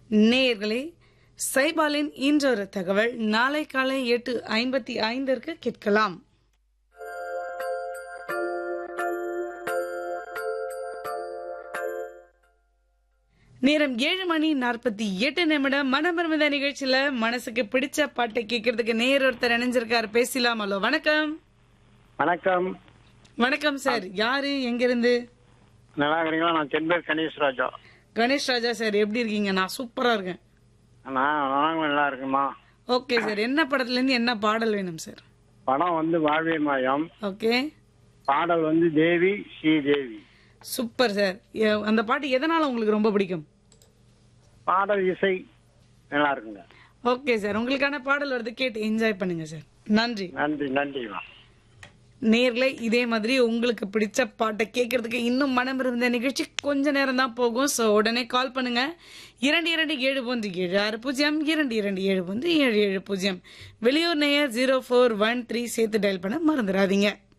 நேயர்களே சைபாலின் இன்றொரு தகவல் நாளை காலை எட்டு ஐம்பத்தி ஐந்திற்கு கேட்கலாம் நேரம் ஏழு மணி நாற்பத்தி எட்டு நிமிடம் மனமர்மத நிகழ்ச்சியில மனசுக்கு பிடிச்ச பாட்டை கேட்கறதுக்கு நேர் ஒருத்தர் இணைஞ்சிருக்காரு பேசலாம் ஹலோ வணக்கம் வணக்கம் வணக்கம் சார் யாரு எங்கிருந்து நல்லா இருக்கிறீங்களா நான் தென்பேர் கணேஷ் ராஜா கணேஷ் ராஜா சார் எப்படி இருக்கீங்க நான் சூப்பரா இருக்கேன் நான் நாங்கள் நல்லா இருக்குமா ஓகே சார் என்ன படத்துல இருந்து என்ன பாடல் வேணும் சார் படம் வந்து வாழ்வே மாயம் ஓகே பாடல் வந்து தேவி ஸ்ரீ தேவி சூப்பர் சார் எ- அந்த பாட்டு எதனால உங்களுக்கு ரொம்ப பிடிக்கும் பாடல் இசை நல்லா இருக்குங்க ஓகே சார் உங்களுக்கான பாடல் வருது கேட்டு என்ஜாய் பண்ணுங்க சார் நன்றி நன்றி நன்றிமா நேர்ல இதே மாதிரி உங்களுக்கு பிடிச்ச பாட்டை கேட்கறதுக்கு இன்னும் மனம் இருந்த நிகழ்ச்சி கொஞ்ச நேரம் தான் போகும் ஸோ உடனே கால் பண்ணுங்க இரண்டு இரண்டு ஏழு பூந்து ஏழு ஆறு பூஜ்ஜியம் இரண்டு இரண்டு ஏழு பூந்து ஏழு ஏழு பூஜ்ஜியம் வெளியூர் நேயர் ஜீரோ ஃபோர் ஒன் த்ரீ சேர்த்து டயல் பண்ண மறந்துடாதீங்க